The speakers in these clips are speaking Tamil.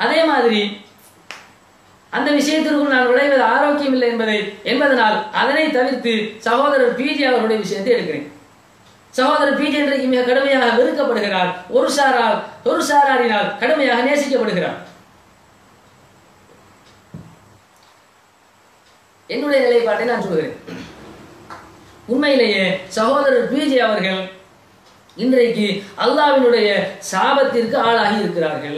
அதே மாதிரி அந்த விஷயத்திற்குள் நான் நுழைவது ஆரோக்கியம் இல்லை என்பதை என்பதனால் அதனை தவிர்த்து சகோதரர் பிஜி அவருடைய விஷயத்தை எடுக்கிறேன் சகோதரர் பிஜி இன்றைக்கு மிக கடுமையாக வெறுக்கப்படுகிறார் ஒரு சாரால் ஒரு சாராரினால் கடுமையாக நேசிக்கப்படுகிறார் என்னுடைய நிலைப்பாட்டை நான் சொல்கிறேன் உண்மையிலேயே சகோதரர் பிஜி அவர்கள் இன்றைக்கு அல்லாவினுடைய சாபத்திற்கு ஆளாகி இருக்கிறார்கள்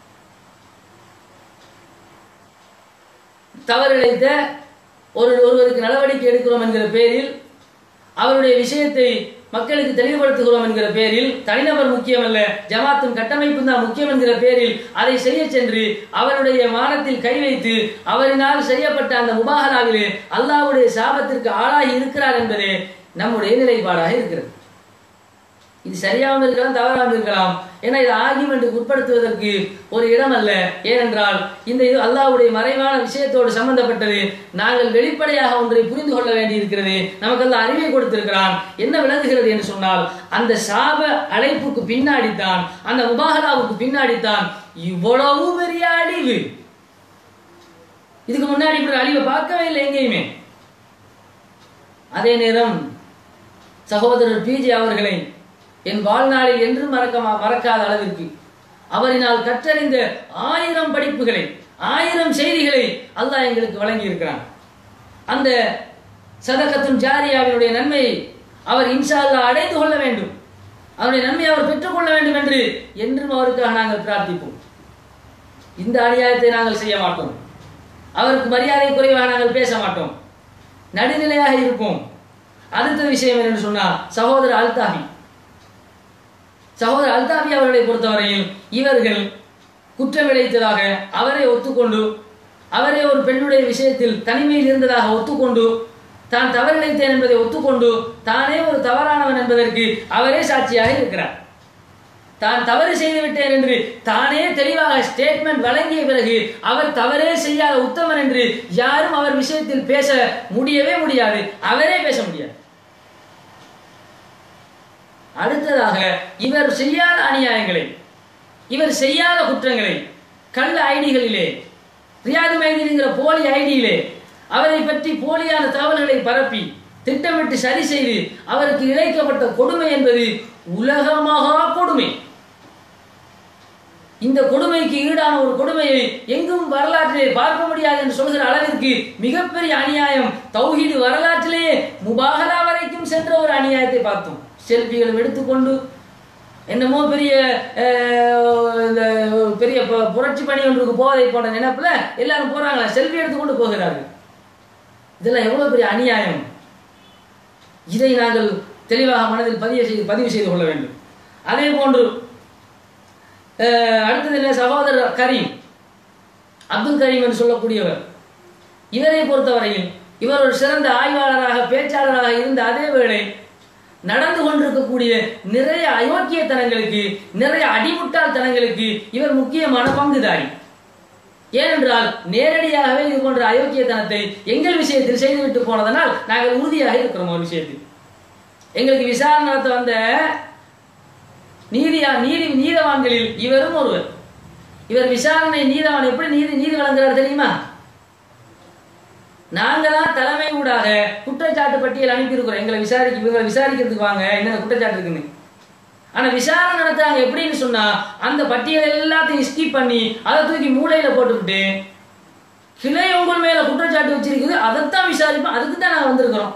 தவறிழைத்த ஒரு ஒருவருக்கு நடவடிக்கை எடுக்கிறோம் என்கிற பேரில் அவருடைய விஷயத்தை மக்களுக்கு தெளிவுபடுத்துகிறோம் என்கிற பேரில் தனிநபர் முக்கியமல்ல ஜமாத்தும் கட்டமைப்பும் தான் முக்கியம் என்கிற பேரில் அதை செய்ய சென்று அவருடைய மானத்தில் கை வைத்து அவரினால் செய்யப்பட்ட அந்த முபாகலாவிலே அல்லாஹ்வுடைய சாபத்திற்கு ஆளாகி இருக்கிறார் என்பதே நம்முடைய நிலைப்பாடாக இருக்கிறது இது சரியாகவும் இருக்கலாம் தவறாகவும் இருக்கலாம் ஏன்னா இது ஆகியமெண்ட்டுக்கு உட்படுத்துவதற்கு ஒரு இடம் அல்ல ஏனென்றால் இந்த இது அல்லாஹ்வுடைய மறைவான விஷயத்தோடு சம்பந்தப்பட்டது நாங்கள் வெளிப்படையாக ஒன்றை புரிந்து கொள்ள வேண்டியிருக்கிறது நமக்கு அல்ல அறிவை கொடுத்திருக்கிறான் என்ன விளங்குகிறது என்று சொன்னால் அந்த சாப அழைப்புக்கு பின்னாடித்தான் அந்த முபாகலாவுக்கு பின்னாடித்தான் இவ்வளவு பெரிய அழிவு இதுக்கு முன்னாடி இப்படி அழிவை பார்க்கவே இல்லை எங்கேயுமே அதே நேரம் சகோதரர் பிஜே அவர்களை என் வாழ்நாளில் என்றும் மறக்க மறக்காத அளவிற்கு அவரினால் கற்றறிந்த ஆயிரம் படிப்புகளை ஆயிரம் செய்திகளை அல்லாஹ் எங்களுக்கு வழங்கி இருக்கிறான் அந்த சதகத்தும் ஜாரியாவினுடைய நன்மையை அவர் இன்ஷா அல்லாஹ் அடைந்து கொள்ள வேண்டும் அவருடைய நன்மையை அவர் பெற்றுக்கொள்ள வேண்டும் என்று என்றும் அவருக்காக நாங்கள் பிரார்த்திப்போம் இந்த அநியாயத்தை நாங்கள் செய்ய மாட்டோம் அவருக்கு மரியாதை குறைவாக நாங்கள் பேச மாட்டோம் நடுநிலையாக இருப்போம் அடுத்த விஷயம் என்னன்னு சொன்னா சகோதரர் அல்தாபி சகோதரர் அல்தாபி அவர்களை பொறுத்தவரையில் இவர்கள் குற்றம் இழைத்ததாக அவரை ஒத்துக்கொண்டு அவரே ஒரு பெண்ணுடைய விஷயத்தில் தனிமையில் இருந்ததாக ஒத்துக்கொண்டு தான் தவறிழைத்தேன் என்பதை ஒத்துக்கொண்டு தானே ஒரு தவறானவன் என்பதற்கு அவரே சாட்சியாக இருக்கிறார் தான் தவறு செய்து விட்டேன் என்று தானே தெளிவாக ஸ்டேட்மெண்ட் வழங்கிய பிறகு அவர் தவறே செய்யாத உத்தமன் என்று யாரும் அவர் விஷயத்தில் பேச முடியவே முடியாது அவரே பேச முடியாது அடுத்ததாக இவர் செய்யாத அநியாயங்களை இவர் செய்யாத குற்றங்களை கள்ள ஐடிகளிலே ரியாது மைதீன்ங்கிற போலி ஐடியிலே அவரை பற்றி போலியான தகவல்களை பரப்பி திட்டமிட்டு சரி செய்து அவருக்கு இழைக்கப்பட்ட கொடுமை என்பது உலகமகா கொடுமை இந்த கொடுமைக்கு ஈடான ஒரு கொடுமையை எங்கும் வரலாற்றிலே பார்க்க முடியாது என்று சொல்கிற அளவிற்கு மிகப்பெரிய அநியாயம் தௌஹீது வரலாற்றிலேயே முபாகலா வரைக்கும் சென்ற ஒரு அநியாயத்தை பார்த்தோம் செல்ஃபிகள் எடுத்துக்கொண்டு என்னமோ பெரிய அஹ், இந்த பெரிய பு- புரட்சி பணி ஒன்றுக்கு போவதை போன்ற நினைப்புல எல்லாரும் போறாங்களா செல்ஃபி எடுத்துக்கொண்டு போகிறார்கள் இதெல்லாம் எவ்வளவு பெரிய அநியாயம் இதை நாங்கள் தெளிவாக மனதில் பதிவு செய்து பதிவு செய்து கொள்ள வேண்டும் அதே போன்று அஹ், அடுத்தது என்ன சகோதரர் கரீம் அப்துல் கரீம் என்று சொல்லக்கூடியவர் இவரை பொறுத்தவரையில் இவர் ஒரு சிறந்த ஆய்வாளராக பேச்சாளராக இருந்த அதே வேளை நடந்து கொண்டிருக்கக்கூடிய நிறைய அயோக்கியத்தனங்களுக்கு நிறைய அடிமுட்டாள்தனங்களுக்கு இவர் முக்கியமான பங்குதாரி ஏனென்றால் நேரடியாகவே இது போன்ற அயோக்கியத்தனத்தை எங்கள் விஷயத்தில் செய்துவிட்டு போனதனால் நாங்கள் உறுதியாக இருக்கிறோம் ஒரு விஷயத்தில் எங்களுக்கு விசாரணை நடத்த வந்த நீதியா நீதி நீதவான்களில் இவரும் ஒருவர் இவர் விசாரணை நீதவான் எப்படி நீதி நீதி வழங்குறார் தெரியுமா நாங்க தான் தலைமை ஊடாக குற்றச்சாட்டு பட்டியல் அனுப்பியிருக்கிறோம் எங்களை விசாரிக்க இவங்களை விசாரிக்கிறதுக்கு வாங்க என்னென்ன குற்றச்சாட்டு இருக்குன்னு ஆனா விசாரணை நடத்துறாங்க எப்படின்னு சொன்னா அந்த பட்டியல் எல்லாத்தையும் ஸ்கிப் பண்ணி அதை தூக்கி மூளையில போட்டுவிட்டு கிளை உங்கள் மேல குற்றச்சாட்டு வச்சிருக்குது அதைத்தான் விசாரிப்போம் அதுக்கு தான் நாங்க வந்திருக்கிறோம்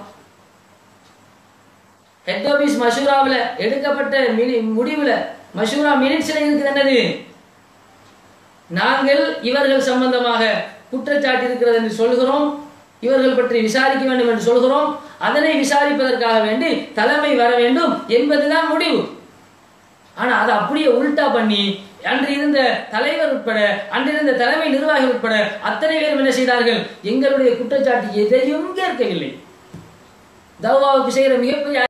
ஹெட் ஆபீஸ் மஷூராவில் எடுக்கப்பட்ட மினி முடிவுல மஷூரா மினிட்ஸ்ல இருக்குது என்னது நாங்கள் இவர்கள் சம்பந்தமாக குற்றச்சாட்டு இருக்கிறது என்று சொல்கிறோம் இவர்கள் பற்றி விசாரிக்க வேண்டும் என்று சொல்கிறோம் அதனை விசாரிப்பதற்காக வேண்டி தலைமை வர வேண்டும் என்பதுதான் முடிவு ஆனா அதை அப்படியே உல்டா பண்ணி அன்று இருந்த தலைவர் உட்பட அன்றிருந்த தலைமை நிர்வாகிகள் உட்பட அத்தனை பேரும் என்ன செய்தார்கள் எங்களுடைய குற்றச்சாட்டு எதையும் கேட்கவில்லை தௌவாவுக்கு செய்கிற மிகப்பெரிய